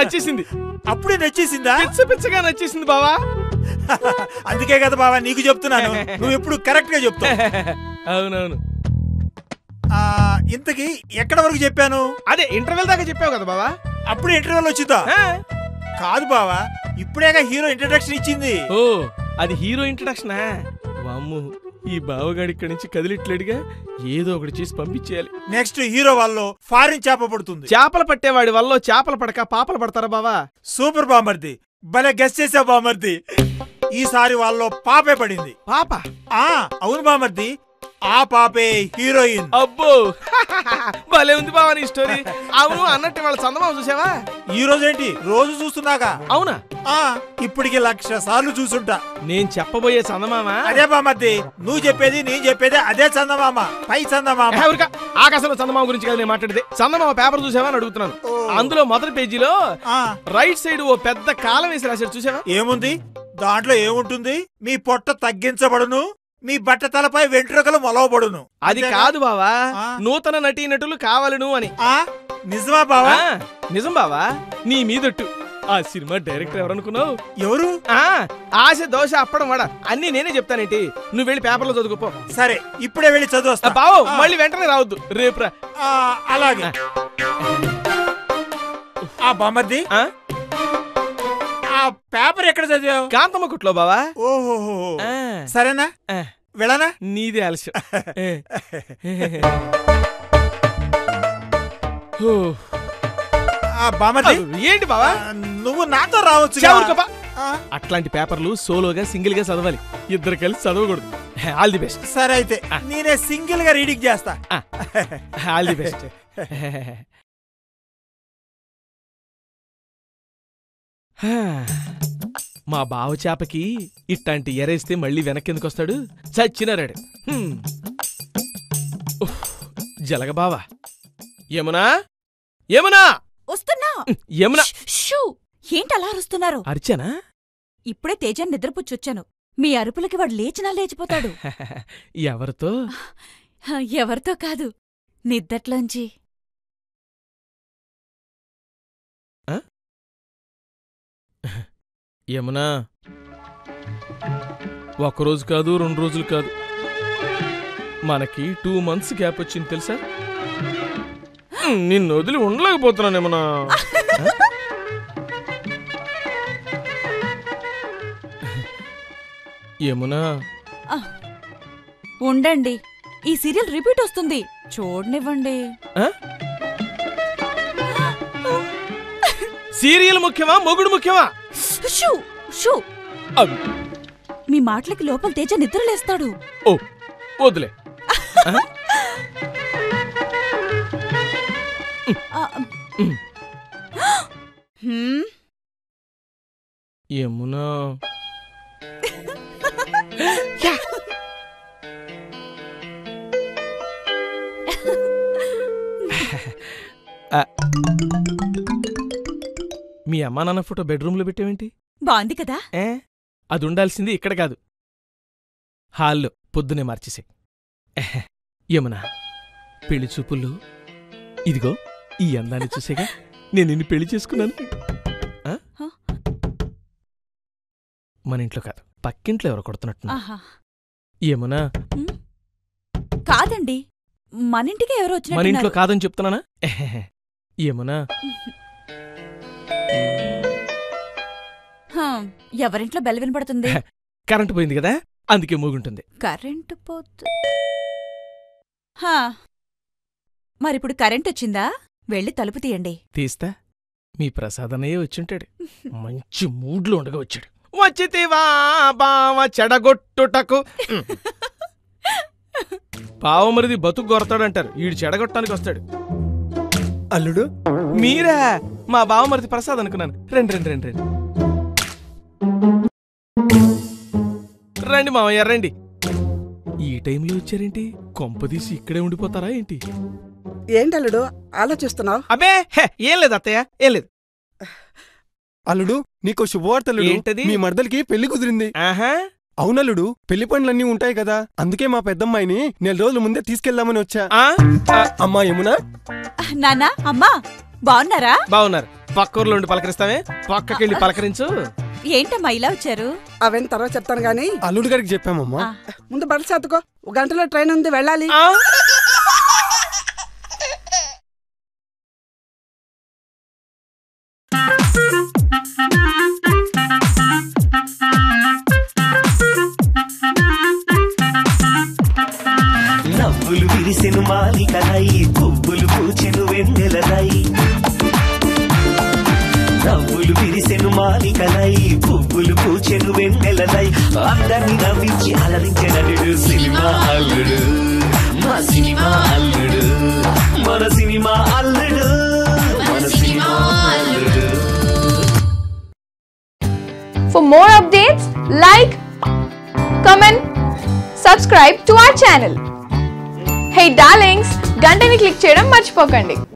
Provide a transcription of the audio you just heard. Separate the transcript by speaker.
Speaker 1: నచ్చేసింది
Speaker 2: అప్పుడే నచ్చేసిందా
Speaker 1: పిచ్చ పిచ్చగా నచ్చేసింది బావా
Speaker 2: అందుకే కదా బావా నీకు చెప్తున్నాను నువ్వు ఎప్పుడు కరెక్ట్ గా చెప్తావు
Speaker 1: అవునవును
Speaker 2: ఆ, ఇంతకీ ఎక్కడ వరకు చెప్పాను
Speaker 1: అదే ఇంటర్వెల్ దాకా చెప్పావు కదా బావా
Speaker 2: అప్పుడు ఇంటర్వెల్ వచ్చిందా
Speaker 1: ఆ?
Speaker 2: కాదు బావా ఇప్పుడేగా హీరో ఇంట్రడక్షన్ ఇచ్చింది
Speaker 1: ఓ అది హీరో ఇంట్రడక్షనా వామ్ము ఈ బావగాడి ఇక్కడి నుంచి కదిలిట్లేడుగా ఏదో ఒకటి చేసి పంపించేయాలి
Speaker 2: నెక్స్ట్ హీరో వాళ్ళు ఫారిన్ చేప పడుతుంది
Speaker 1: చేపలు పట్టేవాడి వల్ల చేపలు పడక పాపలు పడతారా బావా
Speaker 2: సూపర్ బామర్ది భలే గెస్ట్ చేసావు బామర్ది ఈసారి వాళ్ళలో పాపే పడింది
Speaker 1: పాప
Speaker 2: ఆ అవును బామర్ది ఆ పాపే హీరోయిన్
Speaker 1: అబ్బో భలే ఉంది బావా నీ స్టోరీ అవును అన్నట్టు వాళ్ళ చందమామ చూసావా
Speaker 2: ఈ రోజు ఏంటి రోజు చూస్తున్నాగా
Speaker 1: అవునా
Speaker 2: ఆ ఇప్పటికి లక్ష సార్లు చూసుంటా
Speaker 1: నేను చెప్పబోయే చందమామ
Speaker 2: అదే బామర్ది నువ్వు చెప్పేది నేను చెప్పేది అదే చందమామ పై చందమామ
Speaker 1: ఎవరికా ఆకాశంలో చందమామ గురించి కదా నేను మాట్లాడితే చందమామ పేపర్ చూసావా అని అడుగుతున్నాను
Speaker 2: ఓ.
Speaker 1: అందులో మొదటి పేజీలో
Speaker 2: ఆ
Speaker 1: రైట్ సైడ్ ఓ పెద్ద కాలం వేసి రాశాడు చూసావా
Speaker 2: ఏముంది దాంట్లో ఏముంటుంది మీ పొట్ట తగ్గించబడును మీ బట్ట తలపై వెంట్రుకలు మొలవబడును
Speaker 1: అది
Speaker 2: అంతేగా?
Speaker 1: కాదు బావా
Speaker 2: ఆ.
Speaker 1: నూతన నటీ నటులు కావాలను అని
Speaker 2: ఆ నిజమా బావా
Speaker 1: ఆ, నిజం బావా నీ మీదొట్టు ఆ సినిమా డైరెక్టర్ ఎవరనుకున్నావు
Speaker 2: ఎవరు
Speaker 1: ఆ ఆశ దోశ అప్పడం వడ అన్ని నేనే చెప్తానేంటి నువ్వు వెళ్ళి పేపర్లో చదువుకోపో
Speaker 2: సరే ఇప్పుడే వెళ్ళి
Speaker 1: ఆ,
Speaker 2: చదువు
Speaker 1: బావు మళ్ళీ వెంటనే రావద్దు రేపురా
Speaker 2: అలాగే ఆ బామర్ది
Speaker 1: ఆ?
Speaker 2: ఆ పేపర్ ఎక్కడ చదివావు
Speaker 1: కాంతమ్మ కుట్లో బావా
Speaker 2: ఓహో
Speaker 1: ఆ,
Speaker 2: సరేనా
Speaker 1: ఆ,
Speaker 2: వెళ్ళనా
Speaker 1: నీదే ఆలస్యం ఏ. ఓ,
Speaker 2: ఆ బామర్ది
Speaker 1: ఏంటి బావా
Speaker 2: ఆ, నువ్వు నాతో రావచ్చు
Speaker 1: చెవురుకోపా. అట్లాంటి పేపర్లు సోలోగా సింగిల్ గా చదవాలి ఇద్దరు కలిసి చదవకూడదు ఆల్ ది బెస్ట్
Speaker 2: సరే అయితే నేనే సింగిల్ గా రీడింగ్ చేస్తా
Speaker 1: ఆల్ ది బెస్ట్ మా బావ చేపకి ఇట్లాంటి ఎరేస్తే మళ్ళీ వెనక్కి ఎందుకు వస్తాడు చచ్చినారాడు హ్మ్. ఉఫ్, జలగ బావా యమునా యమునా
Speaker 3: వస్తున్నా
Speaker 1: యమునా
Speaker 3: ష్, షూ ఏంటి అలా అరుస్తున్నారు
Speaker 1: అర్చనా
Speaker 3: ఇప్పుడే తేజాన్ని నిద్రపుచ్చొచ్చాను మీ అరుపులకి వాడు లేచినా లేచిపోతాడు
Speaker 1: ఎవరితో
Speaker 3: హ, ఎవరితో కాదు నిద్దట్లోంచి
Speaker 1: యమునా ఒకరోజు కాదు రెండు రోజులు కాదు మనకి టూ మంత్స్ గ్యాప్ వచ్చింది తెలుసా హ్మ్, నిన్ను వదిలి ఉండలేకపోతున్నాను యమునా యమునా
Speaker 3: ఆ, ఉండండి ఈ సీరియల్ రిపీట్ వస్తుంది చూడనివ్వండి
Speaker 1: ఆ? సీరియల్ ముఖ్యమా మొగుడు ముఖ్యమా
Speaker 3: షూ షూ
Speaker 1: అవ్.
Speaker 3: మీ మాటలకి లోపల తేజ నిద్రలేస్తాడు
Speaker 1: ఓ వదిలే
Speaker 3: ఆ,
Speaker 1: ఉమ్.
Speaker 3: హ్మ్,
Speaker 1: యమునా ఆ. మీ అమ్మా నాన్న ఫోటో బెడ్రూమ్లో పెట్టావేంటి
Speaker 3: బాగుంది కదా
Speaker 1: ఏ అది ఉండాల్సింది ఇక్కడ కాదు హాల్లో పొద్దునే మార్చేసే యమునా పెళ్లి చూపుల్లో ఇదిగో ఈ అందాన్ని చూసేగా నేను నిన్ను పెళ్లి చేసుకున్నాను ఆ?
Speaker 3: హ?
Speaker 1: మన ఇంట్లో కాదు పక్కింట్లో ఎవరు కొడుతున్నట్టు
Speaker 3: ఆహా
Speaker 1: యమునా
Speaker 3: కాదండి మన ఇంటికి ఎవరు
Speaker 1: మన ఇంట్లో
Speaker 3: వచ్చినట్టు
Speaker 1: కాదని చెప్తున్నానా యమునా
Speaker 3: ఎవరింట్లో బెల్ వినపడుతుంది
Speaker 1: కరెంటు పోయింది కదా అందుకే మూగుంటుంది
Speaker 3: కరెంటు పోతు హా మరిప్పుడు కరెంట్ వచ్చిందా వెళ్ళి తలుపు తీయండి
Speaker 1: తీస్తా మీ ప్రసాదనయ్యే వచ్చుంటాడు మంచి మూడ్లో ఉండగా వచ్చాడు వచ్చితివా బావ చెడగొట్టుటకు పావమరిది బతుకు కొరతాడంటారు ఈడు చెడగొట్టడానికి వస్తాడు
Speaker 4: అల్లుడు
Speaker 1: మీరా మా బావమరిది ప్రసాద్ అనుకున్నాను రండి రండి రండి రండి రండి మావయ్య రండి ఈ టైంలో వచ్చారేంటి కొంపదీసి ఇక్కడే ఉండిపోతారా ఏంటి
Speaker 4: ఏంటి అల్లుడు ఆలోచిస్తున్నావు
Speaker 1: అబే హే, ఏం లేదు అత్తయ్య ఏం లేదు
Speaker 5: అల్లుడు నీకో శుభవార్త అల్లుడు
Speaker 1: ఏంటది?
Speaker 5: మీ మరదలకి పెళ్లి కుదిరింది
Speaker 1: ఆహా
Speaker 5: అవునల్లుడు పెళ్లి పనులన్నీ ఉంటాయి కదా అందుకే మా పెద్దమ్మాయిని నెల రోజుల ముందే తీసుకెళ్దామని వచ్చా
Speaker 1: ఆ, ఆ,
Speaker 5: అమ్మా యమునా
Speaker 3: నాన్నా అమ్మా బాగున్నారా
Speaker 1: బాగున్నారు పక్కూర్లో ఉండి పలకరిస్తావే పక్కకెళ్ళి పలకరించు
Speaker 3: ఏంటమ్మా ఇలా వచ్చారు
Speaker 4: అవన్నీ తర్వాత చెప్తాను గానీ
Speaker 5: అల్లుడు గారికి చెప్పామమ్మా
Speaker 3: ఆ,
Speaker 4: ముందు బట్టలు సర్దుకో ఒక గంటలో ట్రైన్ ఉంది వెళ్ళాలి
Speaker 1: ఆ?
Speaker 6: నవ్వులు విరిసెను మాలికలై పువ్వులు పూచెను వెన్నెలలై నవ్వులు విరిసెను మాలికలై పువ్వులు పూచెను వెన్నెలలై అందరిని నవ్వించి అలరించే నటుడు సినిమా అల్లుడు మా సినిమా అల్లుడు మన సినిమా అల్లుడు మన సినిమా అల్లుడు
Speaker 7: For more updates, like, comment, subscribe to our channel. Hey darlings, గంటని click చేయడం మర్చిపోకండి